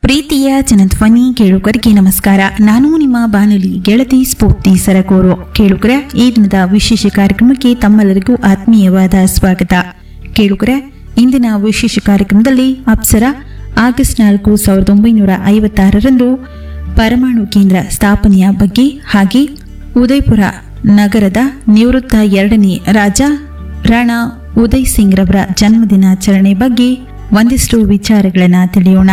ಪ್ರೀತಿಯ ಜನಧ್ವನಿ ಕೇಳುಗರಿಗೆ ನಮಸ್ಕಾರ ನಾನು ನಿಮ್ಮ ಬಾನುಲಿ ಗೆಳತಿ ಸ್ಫೂರ್ತಿ ಸರಗೂರು ಕೇಳುಗರ ಈ ದಿನದ ವಿಶೇಷ ಕಾರ್ಯಕ್ರಮಕ್ಕೆ ತಮ್ಮೆಲ್ಲರಿಗೂ ಆತ್ಮೀಯವಾದ ಸ್ವಾಗತ ಕೇಳುಗರ ಇಂದಿನ ವಿಶೇಷ ಕಾರ್ಯಕ್ರಮದಲ್ಲಿ ಅಪ್ಸರ ಆಗಸ್ಟ್ ನಾಲ್ಕು ಸಾವಿರದ ಒಂಬೈನೂರ ಐವತ್ತಾರರಂದು ಪರಮಾಣು ಕೇಂದ್ರ ಸ್ಥಾಪನೆಯ ಬಗ್ಗೆ ಹಾಗೆ ಉದಯಪುರ ನಗರದ ನಿವೃತ್ತ ಎರಡನೇ ರಾಜ ರಾಣಾ ಉದಯ್ ಸಿಂಗ್ ರವರ ಜನ್ಮದಿನಾಚರಣೆ ಬಗ್ಗೆ ಒಂದಿಷ್ಟು ವಿಚಾರಗಳನ್ನ ತಿಳಿಯೋಣ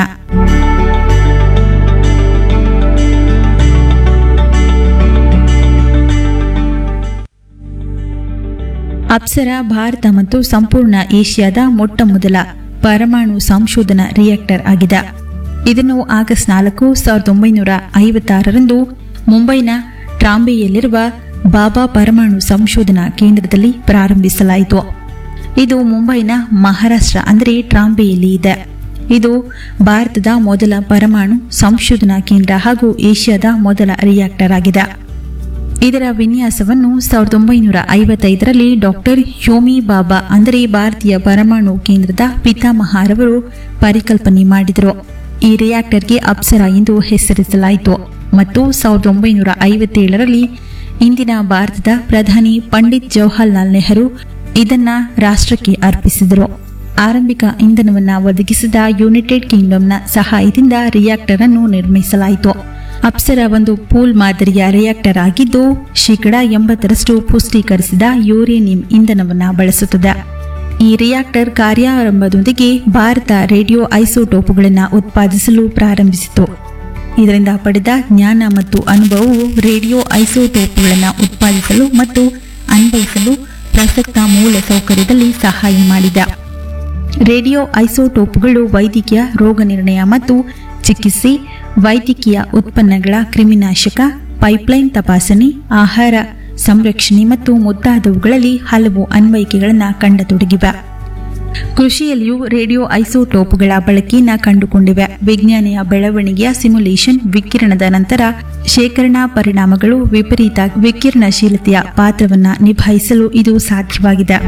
ಅಪ್ಸರ ಭಾರತ ಮತ್ತು ಸಂಪೂರ್ಣ ಏಷ್ಯಾದ ಮೊಟ್ಟ ಮೊದಲ ಪರಮಾಣು ಸಂಶೋಧನಾ ರಿಯಾಕ್ಟರ್ ಆಗಿದೆ ಇದನ್ನು ಆಗಸ್ಟ್ ನಾಲ್ಕು ಸಾವಿರದ ಒಂಬೈನೂರ ಐವತ್ತಾರರಂದು ಮುಂಬೈನ ಟ್ರಾಂಬೆಯಲ್ಲಿರುವ ಬಾಬಾ ಪರಮಾಣು ಸಂಶೋಧನಾ ಕೇಂದ್ರದಲ್ಲಿ ಪ್ರಾರಂಭಿಸಲಾಯಿತು ಇದು ಮುಂಬೈನ ಮಹಾರಾಷ್ಟ್ರ ಅಂದರೆ ಟ್ರಾಂಬೆಯಲ್ಲಿ ಇದೆ ಇದು ಭಾರತದ ಮೊದಲ ಪರಮಾಣು ಸಂಶೋಧನಾ ಕೇಂದ್ರ ಹಾಗೂ ಏಷ್ಯಾದ ಮೊದಲ ರಿಯಾಕ್ಟರ್ ಆಗಿದೆ ಇದರ ವಿನ್ಯಾಸವನ್ನು ಸಾವಿರದ ಒಂಬೈನೂರ ಐವತ್ತೈದರಲ್ಲಿ ಡಾಕ್ಟರ್ ಯೋಮಿ ಬಾಬಾ ಅಂದರೆ ಭಾರತೀಯ ಪರಮಾಣು ಕೇಂದ್ರದ ಪಿತಾಮಹಾರವರು ಪರಿಕಲ್ಪನೆ ಮಾಡಿದರು ಈ ರಿಯಾಕ್ಟರ್ಗೆ ಅಪ್ಸರ ಎಂದು ಹೆಸರಿಸಲಾಯಿತು ಮತ್ತು ಸಾವಿರದ ಒಂಬೈನೂರ ಐವತ್ತೇಳರಲ್ಲಿ ಇಂದಿನ ಭಾರತದ ಪ್ರಧಾನಿ ಪಂಡಿತ್ ಜವಾಹರ್ಲಾಲ್ ನೆಹರು ಇದನ್ನ ರಾಷ್ಟ್ರಕ್ಕೆ ಅರ್ಪಿಸಿದರು ಆರಂಭಿಕ ಇಂಧನವನ್ನು ಒದಗಿಸಿದ ಯುನೈಟೆಡ್ ಕಿಂಗ್ಡಮ್ನ ಸಹಾಯದಿಂದ ರಿಯಾಕ್ಟರ್ ಅನ್ನು ನಿರ್ಮಿಸಲಾಯಿತು ಅಪ್ಸರ ಒಂದು ಪೂಲ್ ಮಾದರಿಯ ರಿಯಾಕ್ಟರ್ ಆಗಿದ್ದು ಶೇಕಡ ಎಂಬತ್ತರಷ್ಟು ಪುಷ್ಟೀಕರಿಸಿದ ಯುರೇನಿಯಂ ಇಂಧನವನ್ನು ಬಳಸುತ್ತದೆ ಈ ರಿಯಾಕ್ಟರ್ ಕಾರ್ಯಾರಂಭದೊಂದಿಗೆ ಭಾರತ ರೇಡಿಯೋ ಐಸೋಟೋಪುಗಳನ್ನು ಉತ್ಪಾದಿಸಲು ಪ್ರಾರಂಭಿಸಿತು ಇದರಿಂದ ಪಡೆದ ಜ್ಞಾನ ಮತ್ತು ಅನುಭವವು ರೇಡಿಯೋ ಐಸೋಟೋಪುಗಳನ್ನು ಉತ್ಪಾದಿಸಲು ಮತ್ತು ಅನ್ವಯಿಸಲು ಪ್ರಸಕ್ತ ಮೂಲ ಸೌಕರ್ಯದಲ್ಲಿ ಸಹಾಯ ಮಾಡಿದೆ ರೇಡಿಯೋ ಐಸೋಟೋಪುಗಳು ವೈದ್ಯಕೀಯ ರೋಗ ನಿರ್ಣಯ ಮತ್ತು ಚಿಕಿತ್ಸೆ ವೈದ್ಯಕೀಯ ಉತ್ಪನ್ನಗಳ ಕ್ರಿಮಿನಾಶಕ ಪೈಪ್ಲೈನ್ ತಪಾಸಣೆ ಆಹಾರ ಸಂರಕ್ಷಣೆ ಮತ್ತು ಮುಂತಾದವುಗಳಲ್ಲಿ ಹಲವು ಅನ್ವಯಿಕೆಗಳನ್ನು ಕಂಡತೊಡಗಿವೆ ಕೃಷಿಯಲ್ಲಿಯೂ ರೇಡಿಯೋ ಐಸೋಟೋಪ್ಗಳ ಬಳಕೆಯನ್ನು ಕಂಡುಕೊಂಡಿವೆ ವಿಜ್ಞಾನಿಯ ಬೆಳವಣಿಗೆಯ ಸಿಮ್ಯುಲೇಷನ್ ವಿಕಿರಣದ ನಂತರ ಶೇಖರಣಾ ಪರಿಣಾಮಗಳು ವಿಪರೀತ ವಿಕಿರಣಶೀಲತೆಯ ಪಾತ್ರವನ್ನು ನಿಭಾಯಿಸಲು ಇದು ಸಾಧ್ಯವಾಗಿದೆ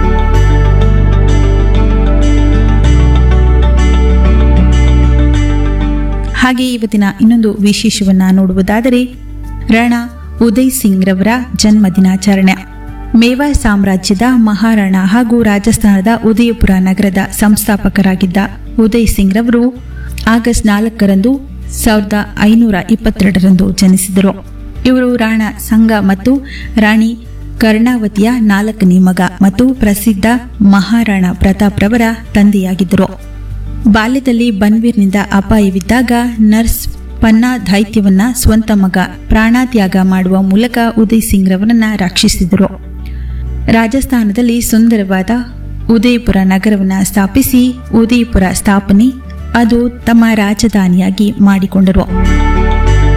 ಹಾಗೆ ಇವತ್ತಿನ ಇನ್ನೊಂದು ವಿಶೇಷವನ್ನ ನೋಡುವುದಾದರೆ ರಾಣಾ ಉದಯ್ ಸಿಂಗ್ ರವರ ಜನ್ಮ ದಿನಾಚರಣೆ ಮೇವಾರ್ ಸಾಮ್ರಾಜ್ಯದ ಮಹಾರಾಣ ಹಾಗೂ ರಾಜಸ್ಥಾನದ ಉದಯಪುರ ನಗರದ ಸಂಸ್ಥಾಪಕರಾಗಿದ್ದ ಉದಯ್ ಸಿಂಗ್ ರವರು ಆಗಸ್ಟ್ ನಾಲ್ಕರಂದು ಸಾವಿರದ ಐನೂರ ಇಪ್ಪತ್ತೆರಡರಂದು ಜನಿಸಿದರು ಇವರು ರಾಣಾ ಸಂಗ ಮತ್ತು ರಾಣಿ ಕರ್ಣಾವತಿಯ ನಾಲ್ಕನೇ ಮಗ ಮತ್ತು ಪ್ರಸಿದ್ಧ ಮಹಾರಾಣಾ ಪ್ರತಾಪ್ ರವರ ತಂದೆಯಾಗಿದ್ದರು ಬಾಲ್ಯದಲ್ಲಿ ಬನ್ವೀರ್ನಿಂದ ಅಪಾಯವಿದ್ದಾಗ ನರ್ಸ್ ಪನ್ನಾ ದೈತ್ಯವನ್ನ ಸ್ವಂತ ಮಗ ಪ್ರಾಣತ್ಯಾಗ ಮಾಡುವ ಮೂಲಕ ಉದಯ್ ಸಿಂಗ್ ರವರನ್ನ ರಕ್ಷಿಸಿದರು ರಾಜಸ್ಥಾನದಲ್ಲಿ ಸುಂದರವಾದ ಉದಯಪುರ ನಗರವನ್ನು ಸ್ಥಾಪಿಸಿ ಉದಯಪುರ ಸ್ಥಾಪನೆ ಅದು ತಮ್ಮ ರಾಜಧಾನಿಯಾಗಿ ಮಾಡಿಕೊಂಡರು